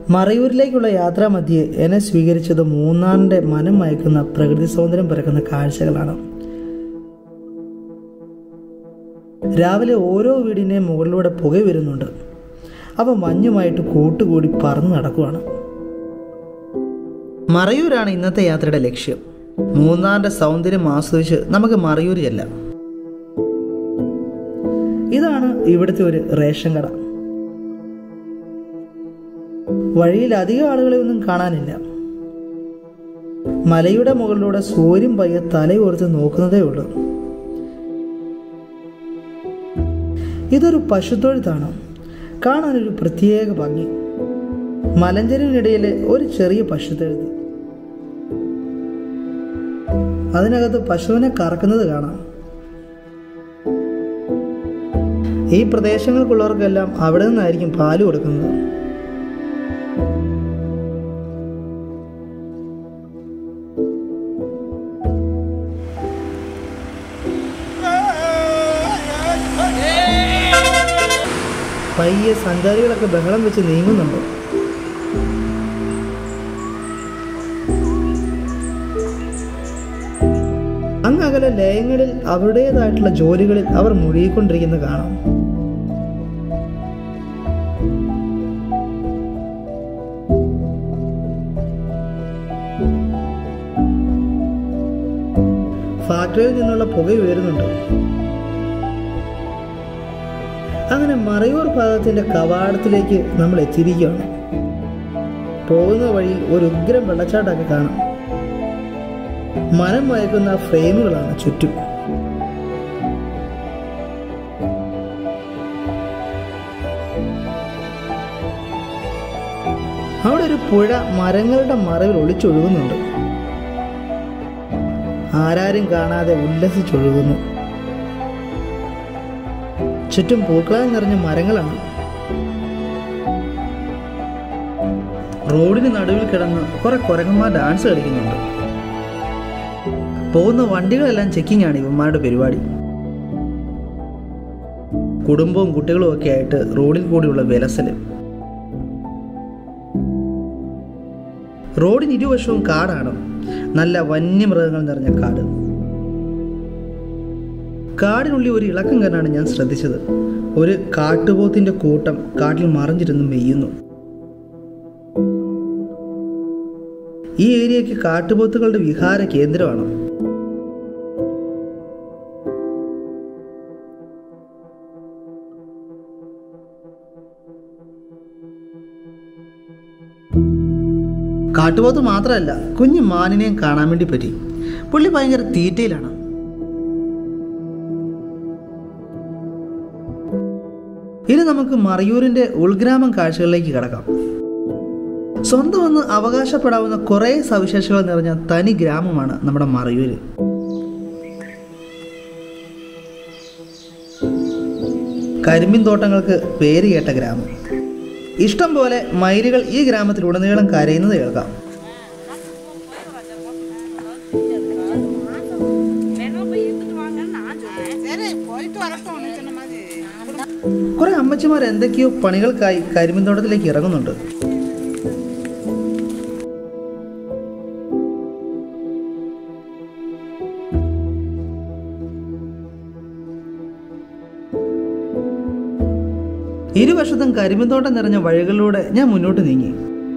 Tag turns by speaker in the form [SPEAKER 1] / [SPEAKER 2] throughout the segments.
[SPEAKER 1] മറയൂരിലേക്കുള്ള യാത്രാമധ്യേ എന്നെ സ്വീകരിച്ചത് മൂന്നാറിന്റെ മനം മയക്കുന്ന പ്രകൃതി സൗന്ദര്യം പിറക്കുന്ന കാഴ്ചകളാണ് രാവിലെ ഓരോ വീടിൻ്റെയും മുകളിലൂടെ പുക വരുന്നുണ്ട് അവ മഞ്ഞുമായിട്ട് കൂട്ടുകൂടി പറന്നു നടക്കുവാണ് മറയൂരാണ് ഇന്നത്തെ യാത്രയുടെ ലക്ഷ്യം മൂന്നാറിന്റെ സൗന്ദര്യം ആസ്വദിച്ച് നമുക്ക് മറയൂർ ചെല്ലാം ഇതാണ് ഇവിടുത്തെ ഒരു റേഷൻ കട വഴിയിൽ അധികം ആളുകളെ ഒന്നും കാണാനില്ല മലയുടെ മുകളിലൂടെ സൂര്യൻ പയ്യെ തലയോർത്ത് നോക്കുന്നതേ ഉള്ളൂ ഇതൊരു പശുത്തൊഴുത്താണ് കാണാനൊരു പ്രത്യേക ഭംഗി മലഞ്ചെരുവിനിടയിലെ ഒരു ചെറിയ പശുത്തൊഴുത്ത് അതിനകത്ത് പശുവിനെ കറക്കുന്നത് കാണാം ഈ പ്രദേശങ്ങൾക്കുള്ളവർക്കെല്ലാം അവിടെ നിന്നായിരിക്കും പാല് കൊടുക്കുന്നത് പയ്യെ സഞ്ചാരികളൊക്കെ ബഹളം വെച്ച് നീങ്ങുന്നുണ്ട് അങ്ങകലെ ലയങ്ങളിൽ അവരുടേതായിട്ടുള്ള ജോലികളിൽ അവർ മുഴുകിക്കൊണ്ടിരിക്കുന്നത് കാണാം ഫാക്ടറിയിൽ നിന്നുള്ള പുക ഉയരുന്നുണ്ട് അങ്ങനെ മറയൂർ ഭാഗത്തിന്റെ കവാടത്തിലേക്ക് നമ്മൾ എത്തിയിരിക്കുകയാണ് പോകുന്ന വഴിയിൽ ഒരു ഉഗ്രം വെള്ളച്ചാട്ടമൊക്കെ കാണാം മനം മയക്കുന്ന ഫ്രെയിമുകളാണ് ചുറ്റും അവിടെ ഒരു പുഴ മരങ്ങളുടെ മറവിൽ ഒളിച്ചൊഴുകുന്നുണ്ട് ആരാരും കാണാതെ ഉല്ലസിച്ചൊഴുകുന്നു ചുറ്റും പൂക്കളാൽ നിറഞ്ഞ മരങ്ങളാണ് റോഡിന് നടുവിൽ കിടന്ന് കുറെ കുരങ്ങന്മാർ ഡാൻസ് കളിക്കുന്നുണ്ട് പോകുന്ന വണ്ടികളെല്ലാം ചെക്കിംഗ് ആണ് ഇവന്മാരുടെ പരിപാടി കുടുംബവും കുട്ടികളും ഒക്കെ ആയിട്ട് റോഡിൽ കൂടിയുള്ള വിലസല് റോഡിന് ഇരുവശവും കാടാണ് നല്ല വന്യമൃഗങ്ങൾ നിറഞ്ഞ കാട് കാടിനുള്ളിൽ ഒരു ഇളക്കം കണ്ടാണ് ഞാൻ ശ്രദ്ധിച്ചത് ഒരു കാട്ടുപോത്തിന്റെ കൂട്ടം കാട്ടിൽ മറിഞ്ഞിരുന്ന് മെയ്യുന്നു ഈ ഏരിയയ്ക്ക് കാട്ടുപോത്തുകളുടെ വിഹാര കേന്ദ്രമാണ് കാട്ടുപോത്ത് മാത്രമല്ല കുഞ്ഞു മാനിനെയും കാണാൻ വേണ്ടി പറ്റി പുള്ളി ഭയങ്കര തീറ്റയിലാണ് ഇനി നമുക്ക് മറയൂരിന്റെ ഉൾഗ്രാമം കാഴ്ചകളിലേക്ക് കടക്കാം സ്വന്തമെന്ന് അവകാശപ്പെടാവുന്ന കുറേ സവിശേഷതകൾ നിറഞ്ഞ തനി ഗ്രാമമാണ് നമ്മുടെ മറയൂര് കരിമ്പിൻ തോട്ടങ്ങൾക്ക് പേര് കേട്ട ഗ്രാമം ഇഷ്ടം പോലെ മയിലുകൾ ഈ ഗ്രാമത്തിലുടനീളം കരയുന്നത് കേൾക്കാം കുറെ അമ്മച്ചിമാർ എന്തൊക്കെയോ പണികൾക്കായി കരിമ്പിൻ തോട്ടത്തിലേക്ക് ഇറങ്ങുന്നുണ്ട് ഇരുവശത്തും കരിമ്പിൻതോട്ടം നിറഞ്ഞ വഴികളിലൂടെ ഞാൻ മുന്നോട്ട് നീങ്ങി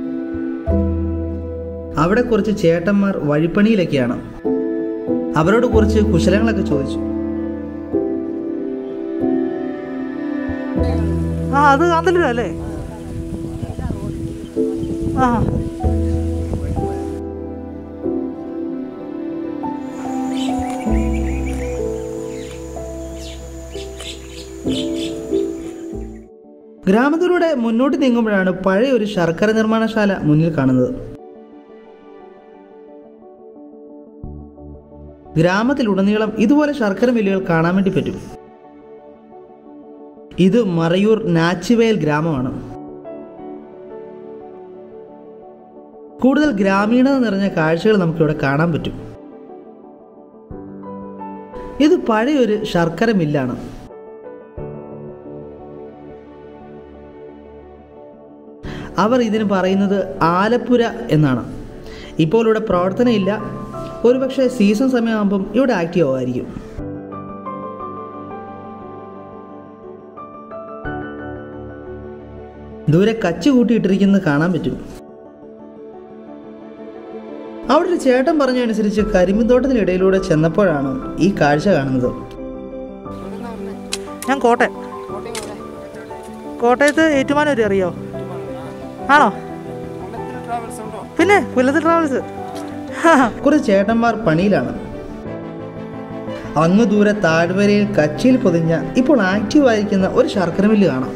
[SPEAKER 1] അവിടെ കുറച്ച് ചേട്ടന്മാർ വഴിപ്പണിയിലൊക്കെയാണ് അവരോട് കുറച്ച് കുശലങ്ങളൊക്കെ ചോദിച്ചു ആ അത് കാന്തല്ലൂരല്ലേ ആ ഗ്രാമത്തിലൂടെ മുന്നോട്ട് നീങ്ങുമ്പോഴാണ് പഴയ ഒരു ശർക്കര നിർമ്മാണശാല മുന്നിൽ കാണുന്നത് ഗ്രാമത്തിലുടനീളം ഇതുപോലെ ശർക്കര മില്ലുകൾ കാണാൻ വേണ്ടി പറ്റും ഇത് മറയൂർ നാച്ചിവയൽ ഗ്രാമമാണ് കൂടുതൽ ഗ്രാമീണത നിറഞ്ഞ കാഴ്ചകൾ നമുക്കിവിടെ കാണാൻ പറ്റും ഇത് പഴയൊരു ശർക്കര മില്ലാണ് അവർ ഇതിന് പറയുന്നത് ആലപ്പുര എന്നാണ് ഇപ്പോൾ ഇവിടെ പ്രവർത്തനമില്ല ഒരുപക്ഷെ സീസൺ സമയമാകുമ്പം ഇവിടെ ആക്റ്റീവ് ആവുമായിരിക്കും ദൂരെ കച്ച് കൂട്ടിയിട്ടിരിക്കുന്നത് കാണാൻ പറ്റും അവിടെ ഒരു ചേട്ടൻ പറഞ്ഞതനുസരിച്ച് കരിമ്പിൻതോട്ടത്തിനിടയിലൂടെ ചെന്നപ്പോഴാണ് ഈ കാഴ്ച കാണുന്നത് ഞാൻ കോട്ടയം കോട്ടയത്ത് ഏറ്റുമാനൂർ അറിയോ ആണോ പിന്നെ പുല്ലത്ത് ട്രാവൽസ് കുറച്ച് ചേട്ടന്മാർ പണിയിലാണ് അങ്ങ് ദൂരെ താഴ്വരയിൽ കച്ചിയിൽ പൊതിഞ്ഞ ഇപ്പോൾ ആക്റ്റീവ് ആയിരിക്കുന്ന ഒരു ശർക്കര മില്ല് കാണാം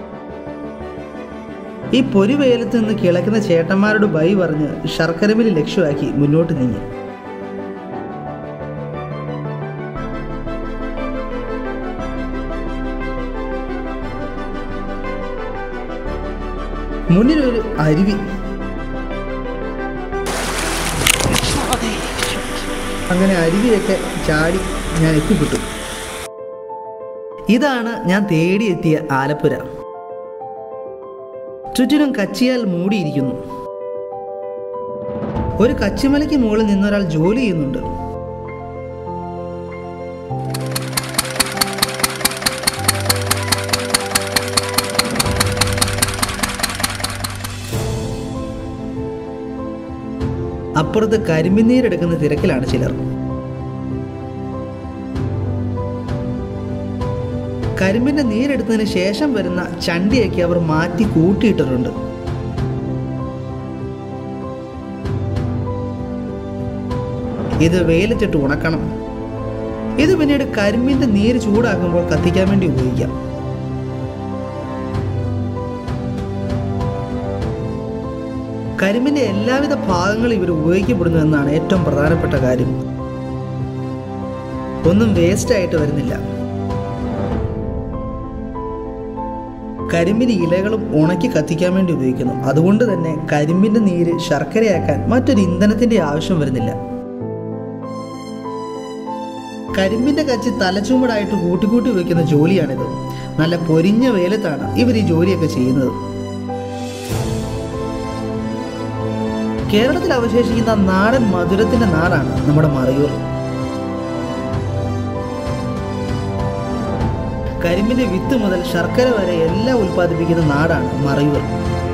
[SPEAKER 1] ഈ പൊരിവെയിലത്ത് നിന്ന് കിളക്കുന്ന ചേട്ടന്മാരോട് ബൈ പറഞ്ഞ് ശർക്കര മില്ല് ലക്ഷ്യമാക്കി മുന്നോട്ട് നീങ്ങി മുന്നിലൊരു അരുവി അങ്ങനെ അരുവിയൊക്കെ ചാടി ഞാൻ എത്തിപ്പെട്ടു ഇതാണ് ഞാൻ തേടിയെത്തിയ ആലപ്പുര ചുറ്റിനും കച്ചിയാൽ മൂടിയിരിക്കുന്നു ഒരു കച്ചിമലയ്ക്ക് മുകളിൽ നിന്നൊരാൾ ജോലി ചെയ്യുന്നുണ്ട് അപ്പുറത്ത് കരിമ്പിനീരെടുക്കുന്ന തിരക്കിലാണ് ചിലർ കരിമ്പിന്റെ നീരെടുത്തതിന് ശേഷം വരുന്ന ചണ്ടിയൊക്കെ അവർ മാറ്റി കൂട്ടിയിട്ടിട്ടുണ്ട് ഇത് വെയിലത്തിട്ട് ഉണക്കണം ഇത് പിന്നീട് കരിമ്പിന്റെ നീര് ചൂടാക്കുമ്പോൾ കത്തിക്കാൻ വേണ്ടി ഉപയോഗിക്കാം കരിമ്പിന്റെ എല്ലാവിധ ഭാഗങ്ങളും ഇവർ ഉപയോഗിക്കപ്പെടുന്നു എന്നാണ് ഏറ്റവും പ്രധാനപ്പെട്ട കാര്യം ഒന്നും വേസ്റ്റ് ആയിട്ട് വരുന്നില്ല കരിമ്പിന് ഇലകളും ഉണക്കി കത്തിക്കാൻ വേണ്ടി ഉപയോഗിക്കുന്നു അതുകൊണ്ട് തന്നെ കരിമ്പിന്റെ നീര് ശർക്കരയാക്കാൻ മറ്റൊരു ഇന്ധനത്തിന്റെ ആവശ്യം വരുന്നില്ല കരിമ്പിന്റെ കച്ചി തലച്ചുമടായിട്ട് കൂട്ടിക്കൂട്ടി വയ്ക്കുന്ന ജോലിയാണിത് നല്ല പൊരിഞ്ഞ വെയിലത്താണ് ഇവർ ഈ ജോലിയൊക്കെ ചെയ്യുന്നത് കേരളത്തിൽ അവശേഷിക്കുന്ന നാടൻ മധുരത്തിന്റെ നാടാണ് നമ്മുടെ മറയൂർ കരിമ്പിന്റെ വിത്ത് മുതൽ ശർക്കര വരെ എല്ലാം ഉൽപ്പാദിപ്പിക്കുന്ന നാടാണ് മറയൂർ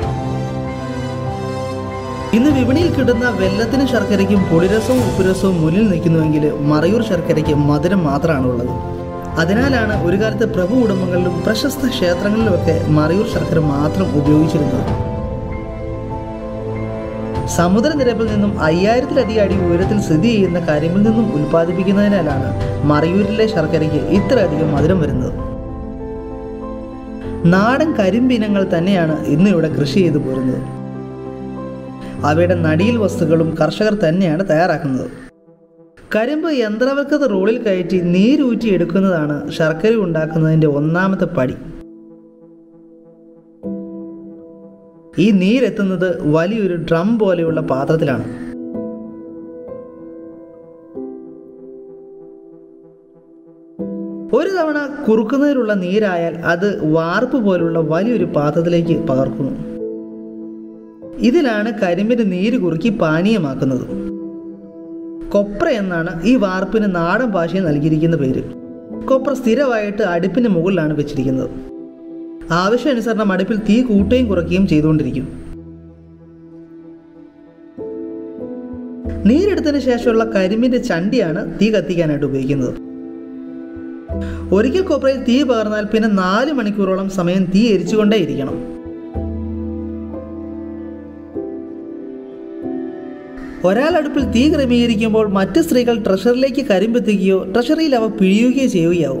[SPEAKER 1] ഇന്ന് വിപണിയിൽ കിട്ടുന്ന വെല്ലത്തിനും ശർക്കരയ്ക്കും പൊടിരസവും ഉപ്പുരസവും മുന്നിൽ നിൽക്കുന്നുവെങ്കിൽ മറയൂർ ശർക്കരയ്ക്ക് മധുരം മാത്രമാണ് ഉള്ളത് അതിനാലാണ് ഒരു കാലത്ത് പ്രഭു കുടുംബങ്ങളിലും പ്രശസ്ത ക്ഷേത്രങ്ങളിലുമൊക്കെ മറയൂർ ശർക്കര മാത്രം ഉപയോഗിച്ചിരുന്നത് സമുദ്രനിരപ്പിൽ നിന്നും അയ്യായിരത്തിലധികം അടി ഉയരത്തിൽ സ്ഥിതി ചെയ്യുന്ന കരിമ്പിൽ നിന്നും ഉൽപ്പാദിപ്പിക്കുന്നതിനാലാണ് മറയൂരിലെ ശർക്കരയ്ക്ക് ഇത്രയധികം മധുരം വരുന്നത് നാടൻ കരിമ്പിനങ്ങൾ തന്നെയാണ് ഇന്ന് ഇവിടെ കൃഷി ചെയ്തു പോരുന്നത് അവയുടെ നടിയിൽ വസ്തുക്കളും കർഷകർ തന്നെയാണ് തയ്യാറാക്കുന്നത് കരിമ്പ് യന്ത്രവൽക്കൃത റോളിൽ കയറ്റി നീരൂറ്റി എടുക്കുന്നതാണ് ശർക്കര ഉണ്ടാക്കുന്നതിൻ്റെ ഒന്നാമത്തെ പടി ഈ നീരെത്തുന്നത് വലിയൊരു ഡ്രം പോലെയുള്ള പാത്രത്തിലാണ് ഒരു തവണ കുറുക്കുന്നതിലുള്ള നീരായാൽ അത് വാർപ്പ് പോലുള്ള വലിയൊരു പാത്രത്തിലേക്ക് പകർക്കുന്നു ഇതിലാണ് കരിമ്പിന് നീര് കുറുക്കി പാനീയമാക്കുന്നത് കൊപ്ര എന്നാണ് ഈ വാർപ്പിന് നാടൻ ഭാഷയിൽ നൽകിയിരിക്കുന്ന പേര് കൊപ്ര സ്ഥിരമായിട്ട് അടുപ്പിന് മുകളിലാണ് വെച്ചിരിക്കുന്നത് ആവശ്യാനുസരണം അടുപ്പിൽ തീ കൂട്ടുകയും കുറയ്ക്കുകയും ചെയ്തുകൊണ്ടിരിക്കും നീരെടുത്തതിന് ശേഷമുള്ള കരിമ്പിന്റെ ചണ്ടിയാണ് തീ കത്തിക്കാനായിട്ട് ഉപയോഗിക്കുന്നത് ഒരിക്കൽ കൊപ്രയിൽ തീ പകർന്നാൽ പിന്നെ നാല് മണിക്കൂറോളം സമയം തീ എരിച്ചുകൊണ്ടേ ഇരിക്കണം ഒരാൾ അടുപ്പിൽ തീ ക്രമീകരിക്കുമ്പോൾ മറ്റ് സ്ത്രീകൾ ട്രഷറിലേക്ക് കരിമ്പെത്തിക്കുകയോ ട്രഷറിയിൽ അവ പിഴിയുകയോ ചെയ്യുകയാവും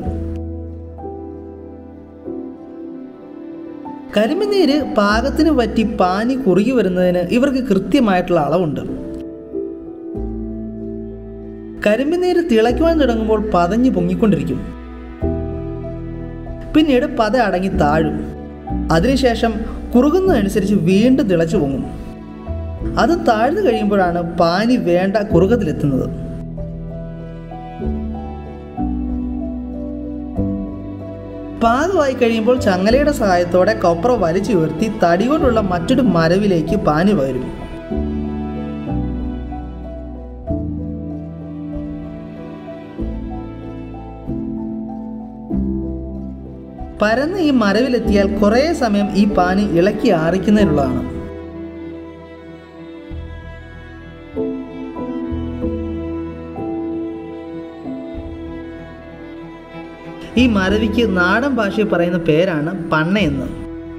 [SPEAKER 1] കരിമ്പുനീര് പാകത്തിന് പറ്റി പാനി കുറുകി വരുന്നതിന് ഇവർക്ക് കൃത്യമായിട്ടുള്ള അളവുണ്ട് കരിമ്പുനീര് തിളയ്ക്കുവാൻ തുടങ്ങുമ്പോൾ പതഞ്ഞു പൊങ്ങിക്കൊണ്ടിരിക്കും പിന്നീട് പത അടങ്ങി താഴും അതിനുശേഷം കുറുകുന്നതനുസരിച്ച് വീണ്ടും തിളച്ചു പൊങ്ങും അത് താഴ്ന്നു കഴിയുമ്പോഴാണ് പാനി വേണ്ട കുറുകത്തിലെത്തുന്നത് പാകമായി കഴിയുമ്പോൾ ചങ്ങലയുടെ സഹായത്തോടെ കൊപ്ര വലിച്ചു ഉയർത്തി തടി കൊണ്ടുള്ള മറ്റൊരു മരവിലേക്ക് പാനി പകരും പരന്ന് ഈ മരവിലെത്തിയാൽ കുറേ സമയം ഈ പാനി ഇളക്കി ആറിക്കുന്നതിനുള്ളതാണ് ഈ മരവിക്ക് നാടൻ ഭാഷയിൽ പറയുന്ന പേരാണ് പണ്ണയെന്ന്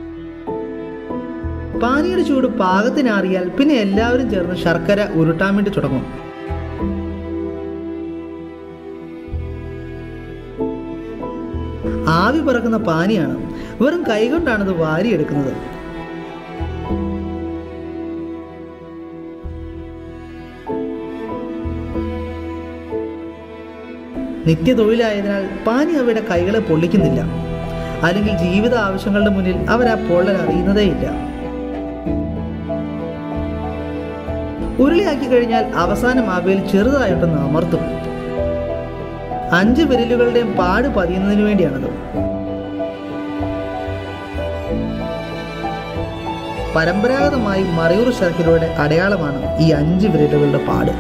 [SPEAKER 1] പാനിയുടെ ചൂട് പാകത്തിനാറിയാൽ പിന്നെ എല്ലാവരും ചേർന്ന് ശർക്കര ഉരുട്ടാൻ വേണ്ടി തുടങ്ങും ആവി പറക്കുന്ന പാനിയാണ് വെറും കൈകൊണ്ടാണിത് വാരിയെടുക്കുന്നത് നിത്യതൊഴിലായതിനാൽ പാനി അവയുടെ കൈകളെ പൊള്ളിക്കുന്നില്ല അല്ലെങ്കിൽ ജീവിത ആവശ്യങ്ങളുടെ മുന്നിൽ അവർ ആ പൊള്ളൽ അറിയുന്നതേയില്ല ഉരുളിയാക്കി കഴിഞ്ഞാൽ അവസാനം അവയിൽ ചെറുതായിട്ടൊന്ന് അമർത്തും അഞ്ച് വിരലുകളുടെയും പാട് പതിയുന്നതിന് വേണ്ടിയാണത് പരമ്പരാഗതമായി മറയൂർ ശർക്കരയുടെ അടയാളമാണ് ഈ അഞ്ച് വിരലുകളുടെ പാട്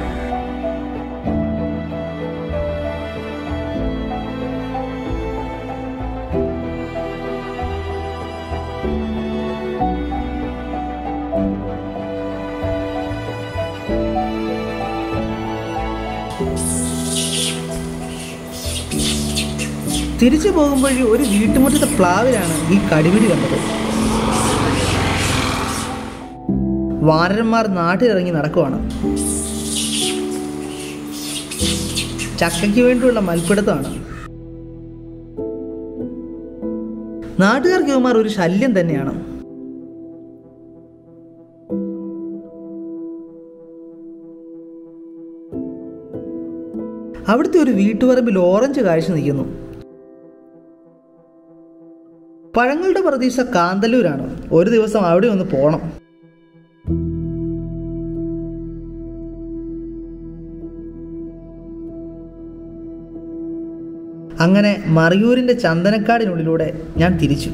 [SPEAKER 1] തിരിച്ചു പോകുമ്പോഴേ ഒരു വീട്ടുമുറ്റത്തെ പ്ലാവിലാണ് ഈ കടിപിടി കണ്ടത് വാനരന്മാർ നാട്ടിലിറങ്ങി നടക്കുവാണ് ചക്കയ്ക്ക് വേണ്ടിയുള്ള മൽപ്പിടുത്തമാണ് നാട്ടുകാർക്ക് ഇവന്മാർ ഒരു ശല്യം തന്നെയാണ് അവിടുത്തെ ഒരു വീട്ടുപറമ്പിൽ ഓറഞ്ച് കാഴ്ച നിൽക്കുന്നു പഴങ്ങളുടെ പ്രതീക്ഷ കാന്തല്ലൂരാണ് ഒരു ദിവസം അവിടെ ഒന്ന് പോണം അങ്ങനെ മറിയൂരിന്റെ ചന്ദനക്കാടിനുള്ളിലൂടെ ഞാൻ തിരിച്ചു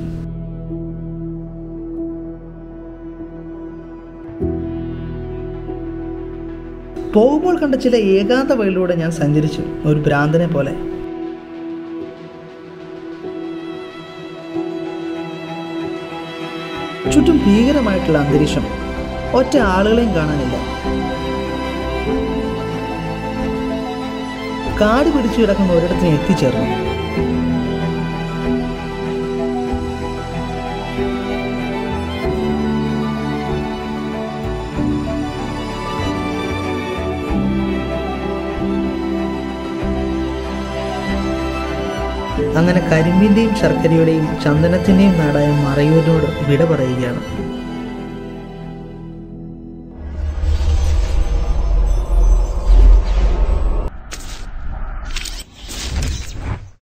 [SPEAKER 1] പോകുമ്പോൾ കണ്ട ചില ഏകാന്ത വഴിയിലൂടെ ഞാൻ സഞ്ചരിച്ചു ഒരു ഭ്രാന്തനെ പോലെ ചുറ്റും ഭീകരമായിട്ടുള്ള അന്തരീക്ഷം ഒറ്റ ആളുകളെയും കാണാനില്ല കാട് പിടിച്ചു കിടക്കുന്ന ഒരിടത്തിന് എത്തിച്ചേർന്നു അങ്ങനെ കരിമ്പിൻ്റെയും ശർക്കരയുടെയും ചന്ദനത്തിൻ്റെയും നാടായ മറയൂരിനോട് വിട പറയുകയാണ്